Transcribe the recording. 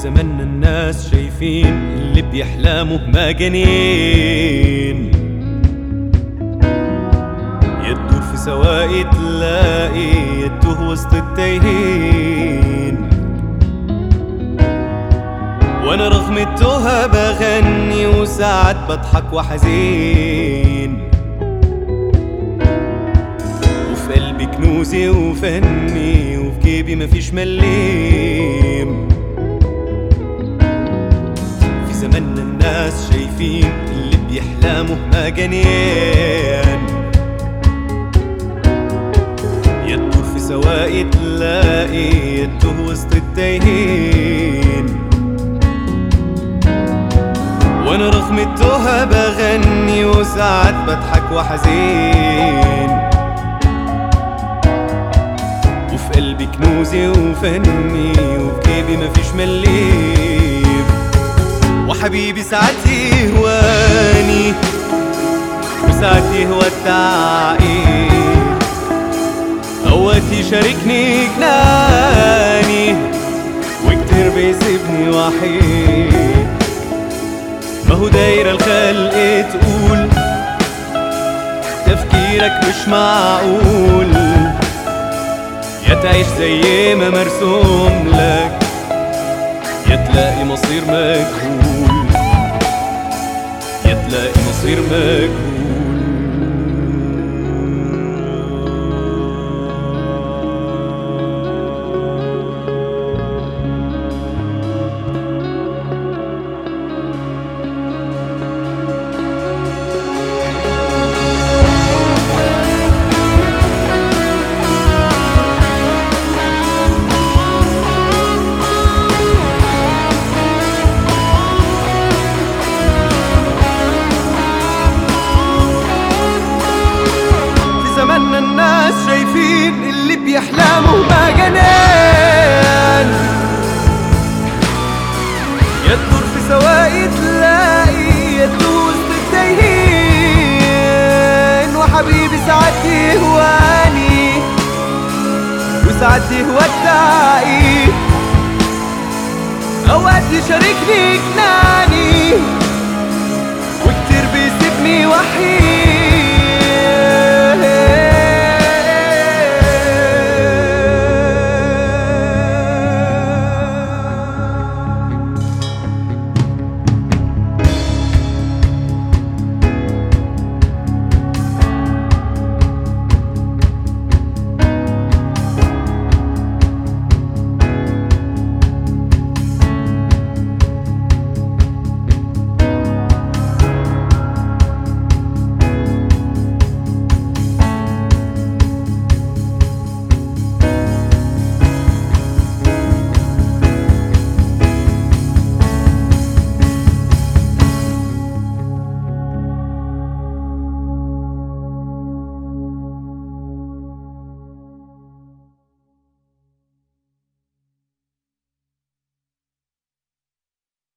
زماننا الناس شايفين اللي بيحلموا مجانين يدور في سواقي تلاقي يتوه وسط التايهين وانا رغم التوهة بغني وساعات بضحك وحزين وفي قلبي كنوزي وفني وفي جيبي مفيش مليم في زماننا الناس شايفين اللي بيحلموا مجانين يدور في سواقي تلاقي يتوه وسط التايهين وانا رغم التوهة بغني وساعات بضحك وحزين وفي قلبي كنوزي وفني وفي جيبي مفيش مليم وحبيبي ساعات يهواني وساعات يهوى التعقيد اوقات يشاركني جناني وكتير بيسيبني وحيد ما هو دايرة الخلق تقول تفكيرك مش معقول يا تعيش زي ما مرسوم لك يا تلاقي مصير مجهول يا تلاقي مصير مجهول في زماننا الناس شايفين اللي بيحلموا مجانين يدور في سواقي تلاقي يدوس بالتايهين وحبيبي ساعات يهواني وساعات يهوى التعقيد اوقات يشاركني جنان